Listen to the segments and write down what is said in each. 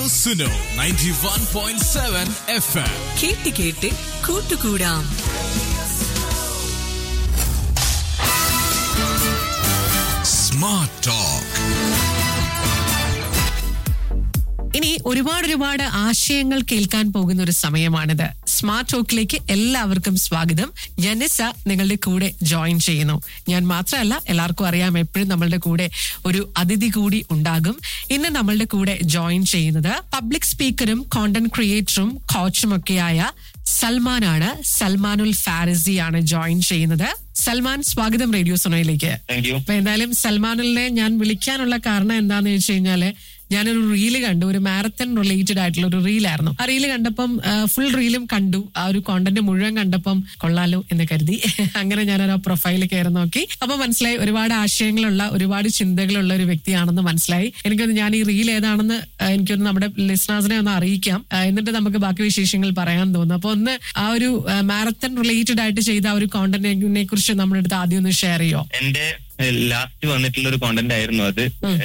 Suno ninety one point seven F M കേട്ട് കേട്ട് കൂട്ടുകൂടാം സ്മാർട്ട് ടോക്ക് ഇനി ഒരുപാട് ഒരുപാട് ആശയങ്ങൾ കേൾക്കാൻ പോകുന്ന ഒരു സമയമാണിത് സ്മാർട്ട് ടോക്കിലേക്ക് എല്ലാവർക്കും സ്വാഗതം ജനസ നിങ്ങളുടെ കൂടെ ജോയിൻ ചെയ്യുന്നു ഞാൻ മാത്രമല്ല എല്ലാവർക്കും അറിയാം എപ്പോഴും നമ്മളുടെ കൂടെ ഒരു അതിഥി കൂടി ഉണ്ടാകും ഇന്ന് നമ്മളുടെ കൂടെ ജോയിൻ ചെയ്യുന്നത് പബ്ലിക് സ്പീക്കറും കോണ്ടന്റ് ക്രിയേറ്ററും കോച്ചും ഒക്കെയായ സൽമാനാണ് സൽമാനുൽ ഫാരിസി ആണ് ജോയിൻ ചെയ്യുന്നത് സൽമാൻ സ്വാഗതം റേഡിയോ സുനയിലേക്ക് താങ്ക് യു അപ്പൊ എന്തായാലും സൽമാനിനെ ഞാൻ വിളിക്കാനുള്ള കാരണം എന്താന്ന് വെച്ച് കഴിഞ്ഞാല് ഞാനൊരു റീല് കണ്ടു ഒരു മാരത്തൺ റിലേറ്റഡ് ആയിട്ടുള്ള ഒരു റീലായിരുന്നു ആ റീല് കണ്ടപ്പം ഫുൾ റീലും കണ്ടു ആ ഒരു കോണ്ടന്റ് മുഴുവൻ കണ്ടപ്പം കൊള്ളാലോ എന്ന് കരുതി അങ്ങനെ ഞാൻ ആ പ്രൊഫൈൽ കയറി നോക്കി അപ്പൊ മനസ്സിലായി ഒരുപാട് ആശയങ്ങളുള്ള ഒരുപാട് ചിന്തകളുള്ള ഒരു വ്യക്തിയാണെന്ന് മനസ്സിലായി എനിക്കൊന്ന് ഞാൻ ഈ റീൽ ഏതാണെന്ന് ആ, എനിക്കൊന്ന് നമ്മുടെ ലിസ്ണേഴ്സിനെ ഒന്ന് അറിയിക്കാം ആ, എന്നിട്ട് നമുക്ക് ബാക്കി വിശേഷങ്ങൾ പറയാൻ തോന്നുന്നു അപ്പൊ ഒന്ന് ആ ഒരു മാരത്തൺ റിലേറ്റഡ് ആയിട്ട് ചെയ്ത ആ ഒരു കോണ്ടന്റിനെ കുറിച്ച് നമ്മുടെ അടുത്ത് ആദ്യം ഒന്ന് ഷെയർ ചെയ്യോ എന്റെ ലാസ്റ്റ് വന്നിട്ടുള്ള ഒരു കോണ്ടന്റ് ആയിരുന്നു അത്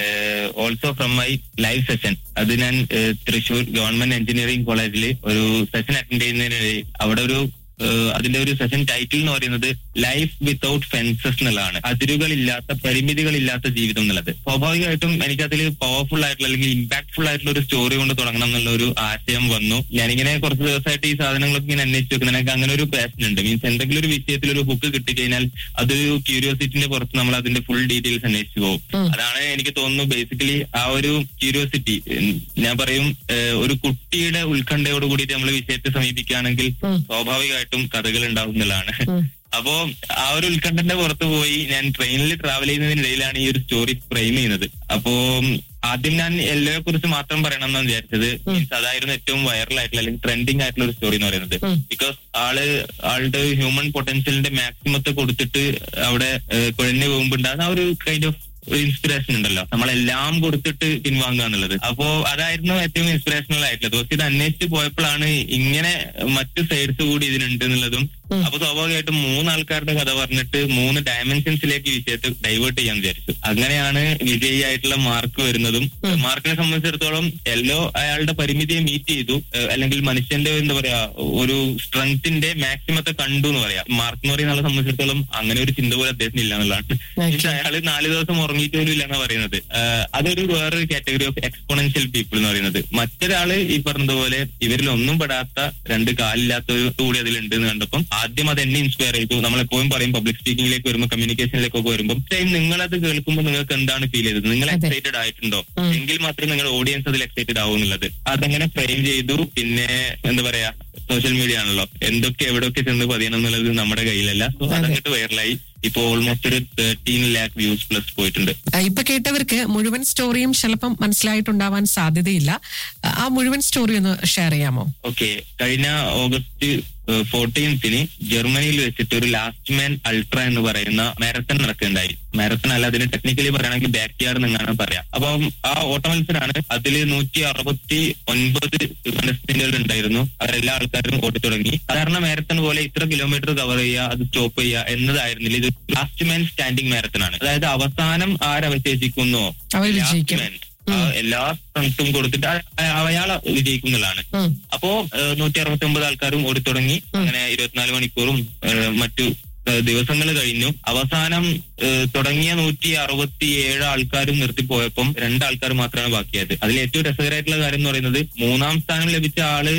also from my live session അത് ഞാൻ ഏഹ്, തൃശൂർ ഗവൺമെന്റ് എഞ്ചിനീയറിംഗ് കോളേജിൽ ഒരു സെഷൻ അറ്റൻഡ് ചെയ്യുന്നതിനിടയിൽ അവിടെ ഒരു ഏഹ്, അതിന്റെ ഒരു സെഷൻ ടൈറ്റിൽ എന്ന് പറയുന്നത് ലൈഫ് വിത്തൗട്ട് ഫെൻസസ് എന്നുള്ളതാണ് അതിരുകളില്ലാത്ത പരിമിതികളില്ലാത്ത ജീവിതം എന്നുള്ളത് സ്വാഭാവികമായിട്ടും എനിക്കതിൽ പവർഫുൾ ആയിട്ടുള്ള അല്ലെങ്കിൽ ഇമ്പാക്ട്ഫുൾ ആയിട്ടുള്ള ഒരു സ്റ്റോറി കൊണ്ട് തുടങ്ങണം എന്നുള്ള ഒരു ആശയം വന്നു ഞാനിങ്ങനെ കുറച്ച് ദിവസമായിട്ട് ഈ സാധനങ്ങളൊക്കെ ഇങ്ങനെ അന്വേഷിച്ച് വെക്കുന്നത് എനിക്ക് അങ്ങനെ ഒരു പാഷൻ ഉണ്ട് മീൻസ് എന്തെങ്കിലും ഒരു വിഷയത്തിൽ ഒരു ബുക്ക് കിട്ടിക്കഴിഞ്ഞാൽ അതൊരു ക്യൂരിയോസിറ്റിന്റെ പുറത്ത് നമ്മൾ അതിന്റെ ഫുൾ ഡീറ്റെയിൽസ് അന്വേഷിച്ച് പോകും അതാണ് എനിക്ക് തോന്നുന്നു ബേസിക്കലി ആ ഒരു ക്യൂരിയോസിറ്റി ഞാൻ പറയും ഏഹ്, ഒരു കുട്ടിയുടെ ഉത്കണ്ഠയോട് കൂടിയിട്ട് നമ്മൾ വിഷയത്തെ സമീപിക്കുകയാണെങ്കിൽ സ്വാഭാവികമായിട്ടും കഥകൾ ഉണ്ടാവും എന്നുള്ളതാണ് അപ്പോ ആ ഒരു ഉത്കണ്ഠന്റെ പുറത്ത് പോയി ഞാൻ ട്രെയിനിൽ ട്രാവൽ ചെയ്യുന്നതിനിടയിലാണ് ഈ ഒരു സ്റ്റോറി ഫ്രെയിം ചെയ്യുന്നത് അപ്പോ ആദ്യം ഞാൻ എല്ലോയെ കുറിച്ച് മാത്രം പറയണം എന്നാണ് വിചാരിച്ചത് മീൻസ് അതായിരുന്നു ഏറ്റവും വൈറൽ ആയിട്ടുള്ള അല്ലെങ്കിൽ ട്രെൻഡിങ് ആയിട്ടുള്ള ഒരു സ്റ്റോറി എന്ന് പറയുന്നത് ബിക്കോസ് ആള് ആളുടെ ഹ്യൂമൻ പൊട്ടൻഷ്യലിന്റെ മാക്സിമത്തെ കൊടുത്തിട്ട് അവിടെ ഏഹ്, കുഴഞ്ഞു പോകുമ്പോൾ ഉണ്ടാകുന്ന ആ ഒരു കൈൻഡ് ഓഫ് ഒരു ഇൻസ്പിറേഷൻ ഉണ്ടല്ലോ നമ്മളെല്ലാം കൊടുത്തിട്ട് പിൻവാങ്ങുക എന്നുള്ളത് അപ്പോ അതായിരുന്നു ഏറ്റവും ഇൻസ്പിറേഷണൽ ആയിട്ടുള്ളത് പക്ഷെ ഇത് അന്വേഷിച്ച് പോയപ്പോഴാണ് ഇങ്ങനെ മറ്റു സൈഡ്സ് കൂടി ഇതിനുണ്ട് എന്നുള്ളതും അപ്പൊ സ്വാഭാവികമായിട്ടും മൂന്ന് ആൾക്കാരുടെ കഥ പറഞ്ഞിട്ട് മൂന്ന് ഡയമെൻഷൻസിലേക്ക് വിഷയത്തെ ഡൈവേർട്ട് ചെയ്യാൻ വിചാരിച്ചു അങ്ങനെയാണ് വിജയി ആയിട്ടുള്ള മാർക്ക് വരുന്നതും മാർക്കിനെ സംബന്ധിച്ചിടത്തോളം എല്ലോ അയാളുടെ പരിമിതിയെ മീറ്റ് ചെയ്തു ഏഹ് അല്ലെങ്കിൽ മനുഷ്യന്റെ എന്താ പറയാ ഒരു സ്ട്രെങ്ത്തിന്റെ മാക്സിമത്തെ കണ്ടു എന്ന് പറയാം മാർക്ക് എന്ന് പറയുന്ന ആളെ സംബന്ധിച്ചിടത്തോളം അങ്ങനെ ഒരു ചിന്ത പോലും അദ്ദേഹത്തിന് ഇല്ല എന്നുള്ളതാണ് മീൻസ് അയാള് നാല് ദിവസം ഉറങ്ങിയിട്ട് പോലും ഇല്ല എന്നാ പറയുന്നത് ആഹ് അതൊരു വേറൊരു കാറ്റഗറി ഓഫ് എക്സ്പോണൻഷ്യൽ പീപ്പിൾ എന്ന് പറയുന്നത് മറ്റൊരാള് ഈ പറഞ്ഞതുപോലെ ഇവരിൽ ഒന്നും പെടാത്ത രണ്ട് കാലില്ലാത്തവർ കൂടി അതിലുണ്ട് എന്ന് കണ്ടപ്പം ആദ്യം അത് എന്നെ ഇൻസ്പയർ ചെയ്തു നമ്മൾ എപ്പോഴും പറയും പബ്ലിക് സ്പീക്കിംഗിലേക്ക് വരുമ്പോൾ കമ്മ്യൂണിക്കേഷനിലേക്കൊക്കെ വരുമ്പോൾ ടൈം നിങ്ങളത് കേൾക്കുമ്പോൾ നിങ്ങൾക്ക് എന്താണ് ഫീൽ ചെയ്തത് നിങ്ങൾ അതെ. എക്സൈറ്റഡ് ആയിട്ടുണ്ടോ എങ്കിൽ മാത്രമേ നിങ്ങളുടെ ഓഡിയൻസ് അതിൽ എക്സൈറ്റഡ് ആവൂ എന്നുള്ളത് അതങ്ങനെ ഫ്രെയിം ചെയ്തു പിന്നെ എന്താ പറയാ സോഷ്യൽ മീഡിയ ആണല്ലോ എന്തൊക്കെ എവിടെയൊക്കെ ചെന്ന് പതിയണം എന്നുള്ളത് നമ്മുടെ കയ്യിലല്ല സോ അതങ്ങോട്ട് വൈറലായി ഇപ്പൊ ഓൾമോസ്റ്റ് ഒരു തേർട്ടീൻ ലാക്ക് വ്യൂസ് പ്ലസ് പോയിട്ടുണ്ട് ആ, ഇപ്പൊ കേട്ടവർക്ക് മുഴുവൻ സ്റ്റോറിയും ചിലപ്പം മനസ്സിലായിട്ടുണ്ടാവാൻ സാധ്യതയില്ല ആ, ആ മുഴുവൻ സ്റ്റോറി ഒന്ന് ഷെയർ ചെയ്യാമോ ഓക്കെ കഴിഞ്ഞ ഓഗസ്റ്റ് ഫോർട്ടീൻത്തിന് ജർമ്മനിയിൽ വെച്ചിട്ട് ഒരു ലാസ്റ്റ് മാൻ അൾട്ര എന്ന് പറയുന്ന മാരത്തൺ നടക്കുകയുണ്ടായി മാരത്തൺ അല്ല അതിന് ടെക്നിക്കലി പറയുകയാണെങ്കിൽ ബാക്ക് യാർഡ് എന്നാണ് പറയാം അപ്പം ആ ഓട്ട മത്സരമാണ് അതിൽ നൂറ്റി അറുപത്തി ഒൻപത് കണ്ടസ്റ്റന്റുകൾ ഉണ്ടായിരുന്നു അവരെല്ലാ ആൾക്കാരും ഓടി തുടങ്ങി സാധാരണ മാരത്തൺ പോലെ ഇത്ര കിലോമീറ്റർ കവർ ചെയ്യുക അത് സ്റ്റോപ്പ് ചെയ്യുക എന്നതായിരുന്നില്ല ഇത് ലാസ്റ്റ് മാൻ സ്റ്റാൻഡിംഗ് മാരത്തൺ ആണ് അതായത് അവസാനം ആരവശേഷിക്കുന്നോ അവർ last വിജയിക്കും. man, ആ, എല്ലാ സ്ട്രെങ്ത്തും കൊടുത്തിട്ട് അ- അയാൾ വിജയിക്കും എന്നുള്ളതാണ് ഉം. അപ്പോ നൂറ്റി അറുപത്തി ഒമ്പത് ആൾക്കാരും ഓടി തുടങ്ങി അങ്ങനെ ഇരുപത്തിനാല് മണിക്കൂറും ഏഹ്, മറ്റു ദിവസങ്ങൾ കഴിഞ്ഞു അവസാനം ഏഹ്, തുടങ്ങിയ നൂറ്റി അറുപത്തി ഏഴ് ആൾക്കാരും നിർത്തിപ്പോയപ്പം രണ്ടാൾക്കാർ മാത്രമാണ് ബാക്കിയായത് അതിൽ ഏറ്റവും രസകരമായിട്ടുള്ള കാര്യം എന്ന് പറയുന്നത് മൂന്നാം സ്ഥാനം ലഭിച്ച ആള്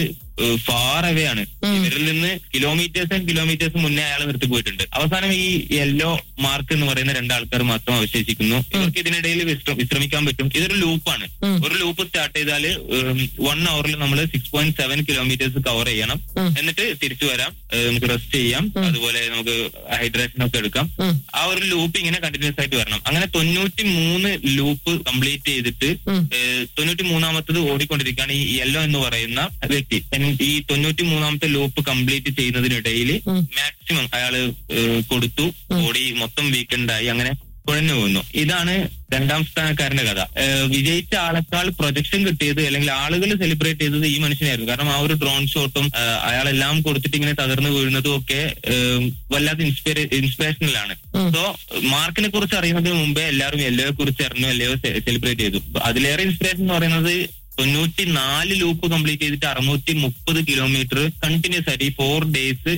ഫാർ അവേ ആണ് ഇവരിൽ നിന്ന് കിലോമീറ്റേഴ്സ് ആൻഡ് കിലോമീറ്റേഴ്സ് മുന്നേ അയാൾ നിർത്തിപ്പോയിട്ടുണ്ട് അവസാനം ഈ യെല്ലോ മാർക്ക് എന്ന് പറയുന്ന രണ്ടാൾക്കാർ മാത്രം അവശേഷിക്കുന്നു ഇവർക്ക് ഇതിനിടയിൽ വിശ്ര- വിശ്രമിക്കാൻ പറ്റും ഇതൊരു ലൂപ്പാണ് ഒരു ലൂപ്പ് സ്റ്റാർട്ട് ചെയ്താൽ വൺ അവറിൽ നമ്മൾ six point seven kilometres cover ചെയ്യണം എന്നിട്ട് തിരിച്ചു വരാം ഏഹ് നമുക്ക് റെസ്റ്റ് ചെയ്യാം അതുപോലെ നമുക്ക് ഹൈഡ്രേഷൻ ഒക്കെ എടുക്കാം ആ ഒരു ലൂപ്പ് ഇങ്ങനെ കണ്ടിന്യൂസ് ആയിട്ട് വരണം അങ്ങനെ തൊണ്ണൂറ്റി മൂന്ന് ലൂപ്പ് കംപ്ലീറ്റ് ചെയ്തിട്ട് ഏഹ് തൊണ്ണൂറ്റി മൂന്നാമത്തത് ഓടിക്കൊണ്ടിരിക്കുകയാണ് ഈ യെല്ലോ എന്ന് പറയുന്ന വ്യക്തി ഈ തൊണ്ണൂറ്റി മൂന്നാമത്തെ ലൂപ്പ് കംപ്ലീറ്റ് ചെയ്യുന്നതിനിടയിൽ മാക്സിമം അയാള് ഏഹ് കൊടുത്തു ബോഡി മൊത്തം വീക്കെൻഡായി അങ്ങനെ കുഴഞ്ഞു പോകുന്നു ഇതാണ് രണ്ടാം സ്ഥാനക്കാരന്റെ കഥ ഏഹ് വിജയിച്ച ആളെക്കാൾ പ്രൊജക്ഷൻ കിട്ടിയത് അല്ലെങ്കിൽ ആളുകൾ സെലിബ്രേറ്റ് ചെയ്തത് ഈ മനുഷ്യനായിരുന്നു കാരണം ആ ഒരു ഡ്രോൺ ഷോട്ടും ഏഹ് അയാളെല്ലാം കൊടുത്തിട്ട് ഇങ്ങനെ തകർന്നു വീഴുന്നതും ഒക്കെ ഏഹ് വല്ലാത്ത ഇൻസ്പിറേ ഇൻസ്പിറേഷനിലാണ് സോ മാർക്കിനെ കുറിച്ച് അറിയുന്നതിന് മുമ്പേ എല്ലാവരും എല്ലോയെ കുറിച്ച് അറിഞ്ഞു എല്ലയോ സെലിബ്രേറ്റ് ചെയ്തു അതിലേറെ ഇൻസ്പിറേഷൻ എന്ന് പറയുന്നത് തൊണ്ണൂറ്റി നാല് ലൂപ്പ് കംപ്ലീറ്റ് ചെയ്തിട്ട് അറുന്നൂറ്റി മുപ്പത് കിലോമീറ്റർ കണ്ടിന്യൂസ് ആയിട്ട് ഈ ഫോർ ഡേയ്സ്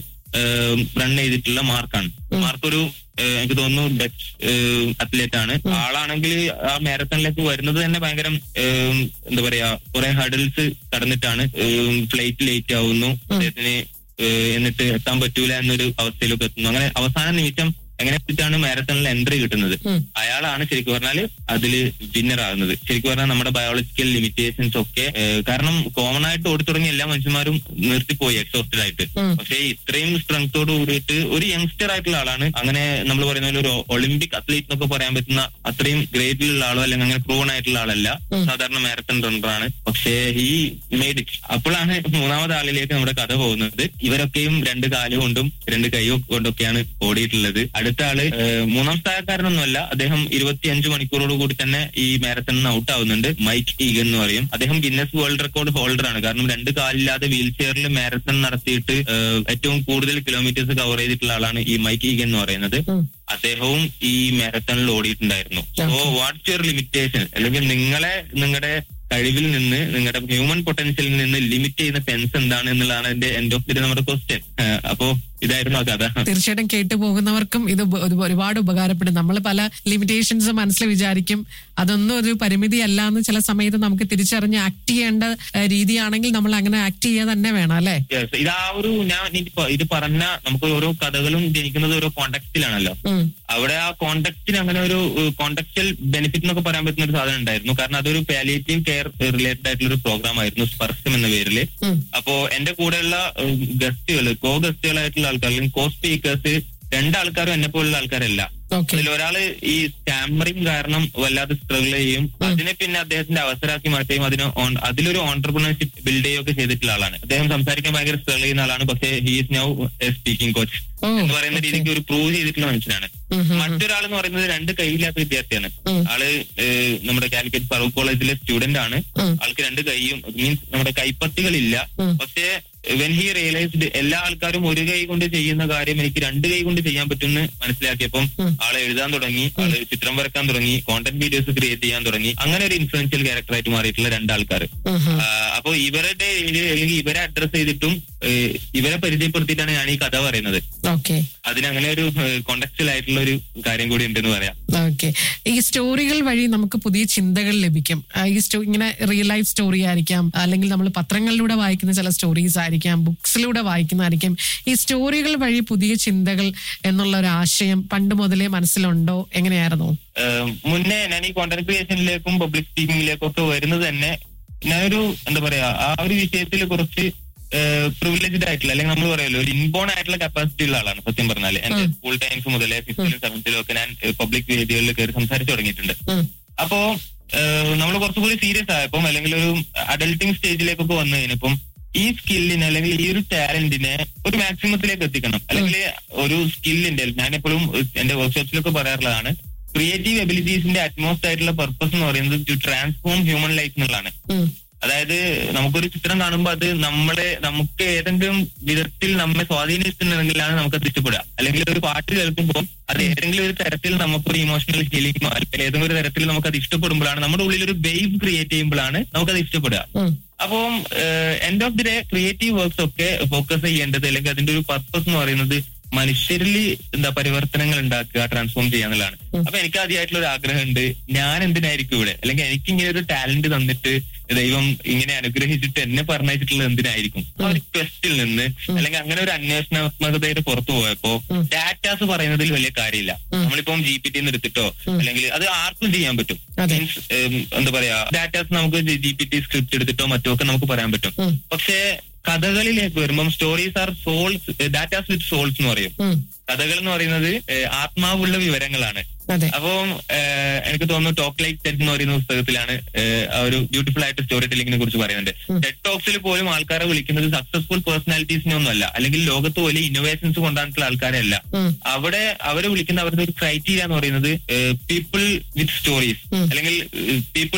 റൺ ചെയ്തിട്ടുള്ള മാർക്കാണ് മാർക്ക് ഒരു ഏഹ്, എനിക്ക് തോന്നുന്നു ഡച്ച് അത്ലറ്റ് ആണ് ആളാണെങ്കിൽ ആ മാരത്തണിലേക്ക് വരുന്നത് തന്നെ ഭയങ്കര ഏഹ്, എന്താ പറയാ കുറെ ഹഡിൽസ് കടന്നിട്ടാണ് ഫ്ലൈറ്റ് ലേറ്റ് ആവുന്നു അദ്ദേഹത്തിന് ഏഹ്, എന്നിട്ട് എത്താൻ പറ്റൂല എന്നൊരു അവസ്ഥയിലേക്ക് എത്തുന്നു അങ്ങനെ അവസാന നിമിഷം എങ്ങനെ വെച്ചിട്ടാണ് മാരത്തണിൽ എൻട്രി കിട്ടുന്നത് അയാളാണ് ശരിക്കും പറഞ്ഞാൽ അതില് വിന്നർ ആകുന്നത് ശരിക്കും പറഞ്ഞാൽ നമ്മുടെ ബയോളജിക്കൽ ലിമിറ്റേഷൻസ് ഒക്കെ ഏഹ്, കാരണം കോമൺ ആയിട്ട് ഓടി തുടങ്ങിയ എല്ലാ മനുഷ്യന്മാരും നിർത്തിപ്പോയി എക്സോസ്റ്റഡ് ആയിട്ട് പക്ഷേ ഇത്രയും സ്ട്രെങ്തോട് കൂടിയിട്ട് ഒരു യങ്സ്റ്റർ ആയിട്ടുള്ള ആളാണ് അങ്ങനെ നമ്മൾ പറയുന്ന പോലെ ഒരു ഒളിമ്പിക് അത്ലീറ്റ് എന്നൊക്കെ പറയാൻ പറ്റുന്ന അത്രയും ഗ്രേഡിലുള്ള ആളോ അല്ലെങ്കിൽ അങ്ങനെ പ്രൂവൺ ആയിട്ടുള്ള ആളല്ല സാധാരണ മാരത്തൺ റണ്ണറാണ് പക്ഷേ ഈ മെയ്ഡ് ഇറ്റ് അപ്പോഴാണ് മൂന്നാമത് ആളിലേക്ക് നമ്മുടെ കഥ പോകുന്നത് ഇവരൊക്കെയും രണ്ട് കാല് കൊണ്ടും രണ്ട് കൈ കൊണ്ടൊക്കെയാണ് ഓടിയിട്ടുള്ളത് അടുത്ത ആള് ഏഹ്, മൂന്നാം സ്ഥാനക്കാരനൊന്നുമല്ല അദ്ദേഹം ഇരുപത്തിയഞ്ച് മണിക്കൂറോട് കൂടി തന്നെ ഈ മാരത്തണിന് ഔട്ട് ആവുന്നുണ്ട് മൈക്ക് ഈഗൻ എന്ന് പറയും അദ്ദേഹം ഗിന്നസ് വേൾഡ് റെക്കോർഡ് ഹോൾഡർ ആണ് കാരണം രണ്ട് കാലില്ലാതെ വീൽ ചെയറിൽ മാരത്തൺ നടത്തിയിട്ട് ഏഹ്, ഏറ്റവും കൂടുതൽ കിലോമീറ്റേഴ്സ് കവർ ചെയ്തിട്ടുള്ള ആളാണ് ഈ മൈക്ക് ഈഗൻ എന്ന് പറയുന്നത് അദ്ദേഹവും ഈ മാരത്തണിൽ ഓടിയിട്ടുണ്ടായിരുന്നു സോ വാട്ട്സ് യുവർ ലിമിറ്റേഷൻ അല്ലെങ്കിൽ നിങ്ങളെ നിങ്ങളുടെ കഴിവിൽ നിന്ന് നിങ്ങളുടെ ഹ്യൂമൻ പൊട്ടൻഷ്യലിൽ നിന്ന് ലിമിറ്റ് ചെയ്യുന്ന സെൻസ് എന്താണ് എന്നുള്ളതാണ് എന്റെ എൻഡ് ഓഫ് ദി നമ്മുടെ ക്വസ്റ്റ്യൻ അപ്പോ ഇതായിരുന്നു ആ കഥ തീർച്ചയായിട്ടും കേട്ടു പോകുന്നവർക്കും ഇത് ഉപ- ഒരു- ഒരുപാട് ഉപകാരപ്പെടും നമ്മൾ പല ലിമിറ്റേഷൻസ് മനസ്സിൽ വിചാരിക്കും അതൊന്നും ഒരു പരിമിതി അല്ല എന്ന് ചില സമയത്ത് നമുക്ക് തിരിച്ചറിഞ്ഞ് ആക്ട് ചെയ്യേണ്ട ഏഹ്, രീതിയാണെങ്കിൽ നമ്മൾ അങ്ങനെ ആക്ട് ചെയ്യുക തന്നെ വേണം അല്ലെ Yes, ഇത് ആ ഒരു ഞാൻ ഇനിയിപ്പോ ഇത് പറഞ്ഞ നമുക്ക് ഓരോ കഥകളും ജനിക്കുന്നത് ഓരോ കോണ്ടക്സ്റ്റിലാണല്ലോ അവിടെ ആ കോണ്ടക്സ്റ്റിന് അങ്ങനെ ഒരു കോണ്ടക്സ്റ്റൽ ബെനിഫിറ്റ് എന്നൊക്കെ പറയാൻ പറ്റുന്ന ഒരു സാധനം ഉണ്ടായിരുന്നു കാരണം അതൊരു പാലിയേറ്റീവ് കെയർ റിലേറ്റഡ് ആയിട്ടുള്ള ഒരു പ്രോഗ്രാം ആയിരുന്നു സ്പർശം എന്ന പേരിൽ അപ്പോ എന്റെ കൂടെയുള്ള ഗസ്റ്റുകൾ കോ ഗസ്റ്റുകളായിട്ടുള്ള ആൾക്കാർ അല്ലെങ്കിൽ കോ സ്പീക്കേഴ്സ് രണ്ടാൾക്കാരും എന്നെ പോലുള്ള ആൾക്കാരല്ല ഓക്കെ അതിൽ ഒരാള് ഈ സ്റ്റാമറിങ് കാരണം വല്ലാതെ സ്ട്രഗിൾ ചെയ്യും അതിനെ പിന്നെ അദ്ദേഹത്തിന്റെ അവസരമാക്കി മാറ്റുകയും അതിന് on- അതിലൊരു ഓൺടർപ്രണർഷിപ്പ് ബിൽഡ് ചെയ്യുകയൊക്കെ ചെയ്തിട്ടുള്ള ആളാണ് അദ്ദേഹം സംസാരിക്കാൻ ഭയങ്കര സ്ട്രഗിൾ ചെയ്യുന്ന ആളാണ് പക്ഷേ he is now speaking coach ഓ, എന്ന് പറയുന്ന രീതിക്ക് ഒരു പ്രൂവ് ചെയ്തിട്ടുള്ള മനുഷ്യനാണ് മറ്റൊരാൾ എന്ന് പറയുന്നത് രണ്ട് കൈയില്ലാത്ത വിദ്യാർത്ഥിയാണ് ആള് ഏഹ്, നമ്മുടെ കാലിക്കറ്റ് ഫറൂഖ് കോളേജിലെ സ്റ്റുഡന്റ് ആണ് ആൾക്ക് രണ്ട് കൈയും മീൻസ് നമ്മുടെ കൈപ്പത്തികളില്ല പക്ഷേ വെൻ ഹി റിയലൈസ്ഡ് എല്ലാ ആൾക്കാരും ഒരു കൈ കൊണ്ട് ചെയ്യുന്ന കാര്യം എനിക്ക് രണ്ട് കൈ കൊണ്ട് ചെയ്യാൻ പറ്റുമെന്ന് മനസ്സിലാക്കിയപ്പം ആള് എഴുതാൻ തുടങ്ങി ആള് ചിത്രം വരക്കാൻ തുടങ്ങി കോണ്ടന്റ് വീഡിയോസ് ക്രിയേറ്റ് ചെയ്യാൻ തുടങ്ങി അങ്ങനെ ഒരു ഇൻഫ്ലുവൻഷ്യൽ ക്യാരക്ടറായിട്ട് മാറിയിട്ടുള്ള രണ്ടാൾക്കാർ അപ്പൊ ഇവരുടെ ഇതില് അല്ലെങ്കിൽ ഇവരെ അഡ്രസ് ചെയ്തിട്ടും ഏഹ്, ഇവരെ പരിചയപ്പെടുത്തിയിട്ടാണ് ഞാൻ ഈ കഥ പറയുന്നത് ഓക്കെ അതിനങ്ങനെ ഒരു കോണ്ടക്സ്റ്റൽ ആയിട്ടുള്ള ഒരു കാര്യം കൂടി ഉണ്ടെന്ന് പറയാം ഓക്കെ ഈ സ്റ്റോറികൾ വഴി നമുക്ക് പുതിയ ചിന്തകൾ ലഭിക്കും ആ, ഈ സ്റ്റോ ഇങ്ങനെ റിയൽ ലൈഫ് സ്റ്റോറി ആയിരിക്കാം അല്ലെങ്കിൽ നമ്മൾ പത്രങ്ങളിലൂടെ വായിക്കുന്ന ചില സ്റ്റോറീസ് ആയിരിക്കാം ബുക്സിലൂടെ വായിക്കുന്നതായിരിക്കും ഈ സ്റ്റോറികൾ വഴി പുതിയ ചിന്തകൾ എന്നുള്ള ഒരു ആശയം പണ്ട് മുതലേ മനസ്സിലുണ്ടോ എങ്ങനെയായിരുന്നു ഏഹ് മുന്നേ ഞാൻ ഈ കോണ്ടന്റ് ക്രിയേഷനിലേക്കും പബ്ലിക് സ്പീക്കിംഗിലേക്കും ഒക്കെ വരുന്നത് തന്നെ ഞാനൊരു എന്താ പറയാ ആ ഒരു വിഷയത്തിൽ കുറച്ച് പ്രിവിലേജ്ഡ് ആയിട്ടുള്ള അല്ലെങ്കിൽ നമ്മൾ പറയുമല്ലോ ഒരു ഇൻബോൺ ആയിട്ടുള്ള കപ്പാസിറ്റി ഉള്ള ആളാണ് സത്യം പറഞ്ഞാൽ എന്റെ സ്കൂൾ ടൈംസ് മുതലേ ഫിഫ്ത്തിലും സെവൻത്തിലും ഒക്കെ ഞാൻ പബ്ലിക് വേദികളിൽ കയറി സംസാരിച്ചു തുടങ്ങിയിട്ടുണ്ട് അപ്പോ നമ്മൾ കുറച്ചുകൂടി സീരിയസ് ആയപ്പം അല്ലെങ്കിൽ ഒരു അഡൽട്ടിങ് സ്റ്റേജിലേക്കൊക്കെ വന്നു കഴിഞ്ഞപ്പം ഈ സ്കില്ലിനെ അല്ലെങ്കിൽ ഈ ഒരു ടാലന്റിനെ ഒരു മാക്സിമത്തിലേക്ക് എത്തിക്കണം അല്ലെങ്കിൽ ഒരു സ്കില്ലിന്റെ ഞാൻ എപ്പോഴും എന്റെ വർക്ക്ഷോപ്സിലൊക്കെ പറയാറുള്ളതാണ് ക്രിയേറ്റീവ് എബിലിറ്റീസിന്റെ അറ്റ്മോസ്റ്റ് ആയിട്ടുള്ള പർപ്പസ് എന്ന് പറയുന്നത് ടു ട്രാൻസ്ഫോം ഹ്യൂമൻ ലൈഫ് എന്നുള്ളതാണ് ഉം. അതായത് നമുക്കൊരു ചിത്രം കാണുമ്പോൾ അത് നമ്മളെ നമുക്ക് ഏതെങ്കിലും വിധത്തിൽ നമ്മെ സ്വാധീനിക്കുന്നുണ്ടെങ്കിലാണ് നമുക്ക് അത് ഇഷ്ടപ്പെടുക അല്ലെങ്കിൽ ഒരു പാട്ട് കേൾക്കുമ്പോൾ അത് ഏതെങ്കിലും ഒരു തരത്തിൽ നമുക്കൊരു ഇമോഷണൽ ഫീലിംഗോ അല്ലെങ്കിൽ ഏതെങ്കിലും ഒരു തരത്തിൽ നമുക്ക് അത് ഇഷ്ടപ്പെടുമ്പോഴാണ് നമ്മുടെ ഉള്ളിൽ ഒരു വേവ് ക്രിയേറ്റ് ചെയ്യുമ്പോഴാണ് നമുക്കത് ഇഷ്ടപ്പെടുക ഉം. അപ്പം end of the day creative works ഒക്കെ ഫോക്കസ് ചെയ്യേണ്ടത് അല്ലെങ്കിൽ അതിന്റെ ഒരു പർപ്പസ് എന്ന് പറയുന്നത് മനുഷ്യരിൽ എന്താ പരിവർത്തനങ്ങൾ ഉണ്ടാക്കുക ട്രാൻസ്ഫോം ചെയ്യുക എന്നുള്ളതാണ് അപ്പൊ എനിക്ക് ആദ്യമായിട്ടുള്ള ഒരു ആഗ്രഹമുണ്ട് ഞാൻ എന്തിനായിരിക്കും ഇവിടെ അല്ലെങ്കിൽ എനിക്ക് ഇങ്ങനെ ഒരു ടാലന്റ് തന്നിട്ട് ദൈവം ഇങ്ങനെ അനുഗ്രഹിച്ചിട്ട് എന്നെ പറഞ്ഞിട്ടുള്ളത് എന്തിനായിരിക്കും ആ ഒരു ക്വസ്റ്റിൽ നിന്ന് അല്ലെങ്കിൽ അങ്ങനെ ഒരു അന്വേഷണാത്മകതയുടെ പുറത്തു പോയപ്പോ ഡാറ്റാസ് പറയുന്നതിൽ വലിയ കാര്യമില്ല നമ്മളിപ്പം ജി പി ടി എടുത്തിട്ടോ അല്ലെങ്കിൽ അത് ആർക്കും ചെയ്യാൻ പറ്റും അതെ. മീൻസ് എന്താ പറയാ ഡാറ്റാസ് നമുക്ക് ജി പി ടി സ്ക്രിപ്റ്റ് എടുത്തിട്ടോ മറ്റോ ഒക്കെ നമുക്ക് പറയാൻ പറ്റും ഉം. പക്ഷേ കഥകളിലേക്ക് വരുമ്പം stories are souls datas with souls എന്ന് പറയും ഉം. കഥകൾ എന്ന് പറയുന്നത് ഏഹ്, ആത്മാവുള്ള വിവരങ്ങളാണ് അതെ അപ്പം ഏഹ്, എനിക്ക് തോന്നുന്നു ടോക്ക് ലൈക്ക് ടെഡ് എന്ന് പറയുന്ന പുസ്തകത്തിലാണ് ഏഹ്, ആ ഒരു ബ്യൂട്ടിഫുൾ ആയിട്ട് സ്റ്റോറി ടെല്ലിങ്ങിനെ കുറിച്ച് പറയുന്നുണ്ട് ടെഡ് ടോക്സിൽ പോലും ആൾക്കാരെ വിളിക്കുന്നത് സക്സസ്ഫുൾ പേഴ്സണാലിറ്റീസിനെ ഒന്നുമല്ല അല്ലെങ്കിൽ ലോകത്ത് വലിയ ഇന്നോവേഷൻസ് കൊണ്ടായിട്ടുള്ള ആൾക്കാരെ അല്ല ഉം. അവിടെ അവരെ വിളിക്കുന്ന അവരുടെ ഒരു ക്രൈറ്റീരിയ എന്ന് പറയുന്നത് പീപ്പിൾ വിത്ത് സ്റ്റോറീസ് അല്ലെങ്കിൽ people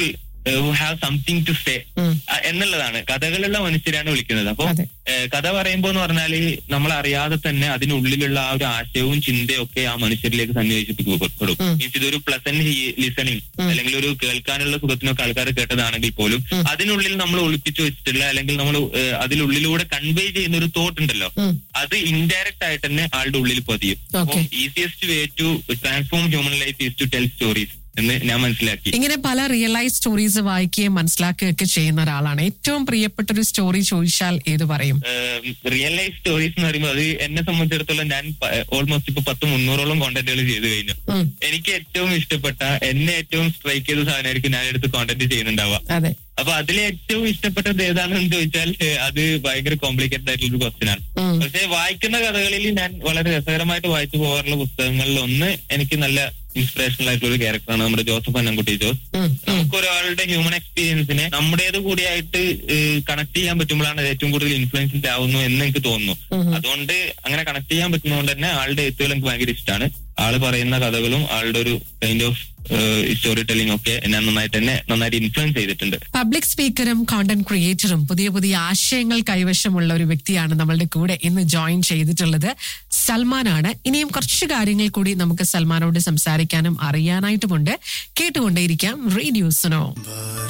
who have something to say ഉം. എന്നുള്ളതാണ് കഥകളുള്ള മനുഷ്യരാണ് വിളിക്കുന്നത് അപ്പൊ അതെ. ഏഹ് കഥ പറയുമ്പോ എന്ന് പറഞ്ഞാല് നമ്മൾ അറിയാതെ തന്നെ അതിനുള്ളിലുള്ള ആ ഒരു ആശയവും ചിന്തയും ഒക്കെ ആ മനുഷ്യരിലേക്ക് സന്നിവേശിപ്പിക്കപ്പെടും ഉം. മീൻസ് ഇതൊരു പ്ലസന്റ് ലിസണിങ് അല്ലെങ്കിൽ ഒരു കേൾക്കാനുള്ള സുഖത്തിനൊക്കെ ആൾക്കാർ കേട്ടതാണെങ്കിൽ പോലും അതിനുള്ളിൽ നമ്മൾ ഒളിപ്പിച്ചു വെച്ചിട്ടില്ല അല്ലെങ്കിൽ നമ്മൾ അതിനുള്ളിലൂടെ കൺവേ ചെയ്യുന്ന ഒരു തോട്ട് ഉണ്ടല്ലോ ഉം. അത് ഇൻഡയറക്റ്റ് ആയിട്ട് തന്നെ ആളുടെ ഉള്ളിൽ പതിയും Okay. Easiest way to transform human life is to tell stories എന്ന് ഞാൻ മനസ്സിലാക്കി ഇങ്ങനെ പല റിയൽ ലൈഫ് സ്റ്റോറീസ് വായിക്കുകയും മനസ്സിലാക്കുകയൊക്കെ ചെയ്യുന്ന ഒരാളാണ് ഏറ്റവും പ്രിയപ്പെട്ട ഒരു സ്റ്റോറി ചോദിച്ചാൽ ഏത് പറയും റിയൽ ലൈഫ് സ്റ്റോറീസ് എന്ന് പറയുമ്പോൾ അത് എന്നെ സംബന്ധിച്ചിടത്തോളം ഞാൻ ഓൾമോസ്റ്റ് ഇപ്പൊ പത്ത് മുന്നൂറോളം കോണ്ടന്റുകൾ ചെയ്തു കഴിഞ്ഞു ഉം. എനിക്ക് ഏറ്റവും ഇഷ്ടപ്പെട്ട എന്നെ ഏറ്റവും സ്ട്രൈക്ക് ചെയ്ത സാധനമായിരിക്കും ഞാൻ എടുത്ത് കോണ്ടന്റ് ചെയ്യുന്നുണ്ടാവുക അതെ അപ്പൊ അതിൽ ഏറ്റവും ഇഷ്ടപ്പെട്ടത് ഏതാണെന്ന് ചോദിച്ചാൽ ഏഹ്, അത് ഭയങ്കര കോംപ്ലിക്കേറ്റഡ് ആയിട്ടുള്ള ഒരു ക്വസ്റ്റ്യൻ ആണ് ഉം. പക്ഷെ വായിക്കുന്ന കഥകളിൽ ഞാൻ വളരെ രസകരമായിട്ട് വായിച്ചു പോകാറുള്ള പുസ്തകങ്ങളിൽ ഒന്ന് എനിക്ക് നല്ല ഇൻസ്പിറേഷണൽ ആയിട്ടുള്ള ഒരു ക്യാരക്ടറാണ് നമ്മുടെ ജോസഫ് അന്നംകുട്ടി ജോസ് ഉം, ഉം. നമുക്ക് ഒരാളുടെ ഹ്യൂമൻ എക്സ്പീരിയൻസിനെ നമ്മുടേത് കൂടിയായിട്ട് കണക്ട് ചെയ്യാൻ പറ്റുമ്പോഴാണ് അത് ഏറ്റവും കൂടുതൽ ഇൻഫ്ലുവൻസിന്റെ ആവുന്നു എന്ന് എനിക്ക് തോന്നുന്നു ഉം. അതുകൊണ്ട് അങ്ങനെ കണക്ട് ചെയ്യാൻ പറ്റുന്നതുകൊണ്ട് തന്നെ ആളുടെ എഴുത്തുകൾ എനിക്ക് ഭയങ്കര ഇഷ്ടമാണ് ആള് പറയുന്ന കഥകളും ആളുടെ ഒരു കൈൻഡ് ഓഫ് സ്റ്റോറി ടെല്ലിംഗ് ഒക്കെ എന്നെ നന്നായിട്ട് തന്നെ നന്നായിട്ട് ഇൻഫ്ലുവൻസ് ചെയ്തിട്ടുണ്ട് പബ്ലിക് സ്പീക്കറും കോണ്ടന്റ് ക്രിയേറ്ററും പുതിയ പുതിയ ആശയങ്ങൾ കൈവശമുള്ള ഒരു വ്യക്തിയാണ് നമ്മളുടെ കൂടെ ഇന്ന് ജോയിൻ ചെയ്തിട്ടുള്ളത് സൽമാനാണ് ഇനിയും കുറച്ച് കാര്യങ്ങൾ കൂടി നമുക്ക് സൽമാനോട് സംസാരിക്കാനും അറിയാനായിട്ടുമുണ്ട് കേട്ടുകൊണ്ടേയിരിക്കാം റേഡിയോസിനോ